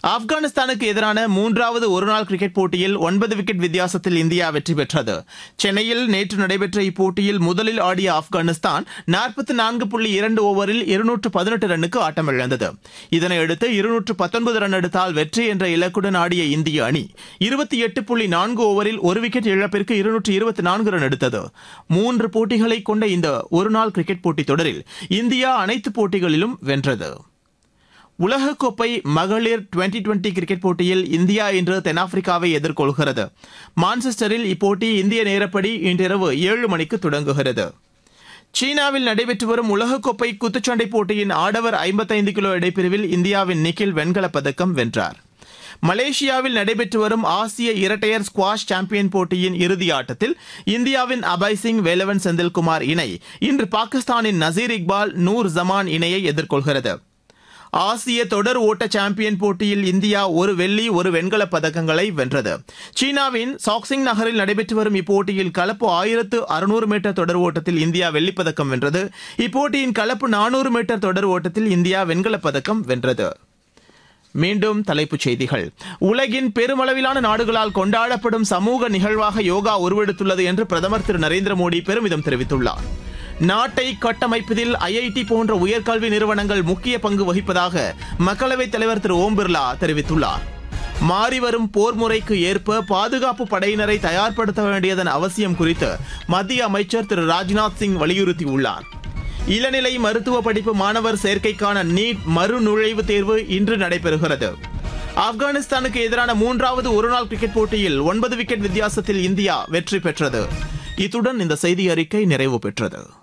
ஆப்கானிஸ்தானுக்கு எதிரான மூன்றாவது ஒருநாள் கிரிக்கெட் போட்டியில் ஒன்பது விக்கெட் வித்தியாசத்தில் இந்தியா வெற்றி பெற்றது சென்னையில் நேற்று நடைபெற்ற இப்போட்டியில் முதலில் ஆடிய ஆப்கானிஸ்தான் நாற்பத்தி நான்கு புள்ளி இரண்டு ஓவரில் இருநூற்று பதினெட்டு ரன்னுக்கு ஆட்டமிழந்தது இதனையடுத்து இருநூற்று பத்தொன்பது ரன் எடுத்தால் வெற்றி என்ற இலக்குடன் ஆடிய இந்திய அணி இருபத்தி எட்டு புள்ளி நான்கு ஓவரில் ஒரு விக்கெட் இழப்பிற்கு இருநூற்று இருபத்தி நான்கு ரன் எடுத்தது மூன்று போட்டிகளை கொண்ட இந்த ஒருநாள் கிரிக்கெட் போட்டித் தொடரில் இந்தியா அனைத்து போட்டிகளிலும் வென்றது உலகக்கோப்பை மகளிர் டுவெண்டி டுவெண்டி கிரிக்கெட் போட்டியில் இந்தியா இன்று தென்னாப்பிரிக்காவை எதிர்கொள்கிறது மான்செஸ்டரில் இப்போட்டி இந்திய நேரப்படி இன்றிரவு ஏழு மணிக்கு தொடங்குகிறது சீனாவில் நடைபெற்று வரும் உலகக்கோப்பை குத்துச்சண்டை போட்டியின் ஆடவர் ஐம்பத்தைந்து கிலோ இடைப்பிரிவில் இந்தியாவின் நிக்கில் வெண்கலப் பதக்கம் வென்றார் மலேசியாவில் நடைபெற்று வரும் ஆசிய இரட்டையர் ஸ்குவாஷ் சாம்பியன் போட்டியின் இறுதி ஆட்டத்தில் இந்தியாவின் அபய் சிங் வேலவன் செந்தில்குமார் இணை இன்று பாகிஸ்தானின் நசீர் இக்பால் நூர் ஜமான் இணையை எதிர்கொள்கிறது ஆசிய தொடர் ஓட்ட சாம்பியன் போட்டியில் இந்தியா ஒரு வெள்ளி ஒரு வெண்கலப் பதக்கங்களை வென்றது சீனாவின் சாக்சிங் நகரில் நடைபெற்று வரும் இப்போட்டியில் கலப்பு ஆயிரத்து அறுநூறு மீட்டர் தொடர் ஓட்டத்தில் இந்தியா வெள்ளிப் பதக்கம் வென்றது இப்போட்டியின் கலப்பு நானூறு மீட்டர் தொடர் ஓட்டத்தில் இந்தியா வெண்கலப் பதக்கம் வென்றது மீண்டும் தலைப்புச் செய்திகள் உலகின் பெருமளவிலான நாடுகளால் கொண்டாடப்படும் சமூக நிகழ்வாக யோகா உருவெடுத்துள்ளது என்று பிரதமர் திரு நரேந்திர மோடி பெருமிதம் தெரிவித்துள்ளார் நாட்டை கட்டமைப்பதில் ஐஐடி போன்ற உயர்கல்வி நிறுவனங்கள் முக்கிய பங்கு வகிப்பதாக மக்களவைத் தலைவர் திரு ஓம் பிர்லா தெரிவித்துள்ளார் மாறிவரும் போர் முறைக்கு ஏற்ப பாதுகாப்பு படையினரை தயார்படுத்த வேண்டியதன் அவசியம் குறித்து மத்திய அமைச்சர் திரு ராஜ்நாத் சிங் வலியுறுத்தியுள்ளார் இளநிலை மருத்துவ படிப்பு மாணவர் சேர்க்கைக்கான நீட் மறுநுழைவுத் தேர்வு இன்று நடைபெறுகிறது ஆப்கானிஸ்தானுக்கு எதிரான மூன்றாவது ஒருநாள் கிரிக்கெட் போட்டியில் ஒன்பது விக்கெட் வித்தியாசத்தில் இந்தியா வெற்றி பெற்றது இத்துடன் இந்த செய்தி அறிக்கை நிறைவு பெற்றது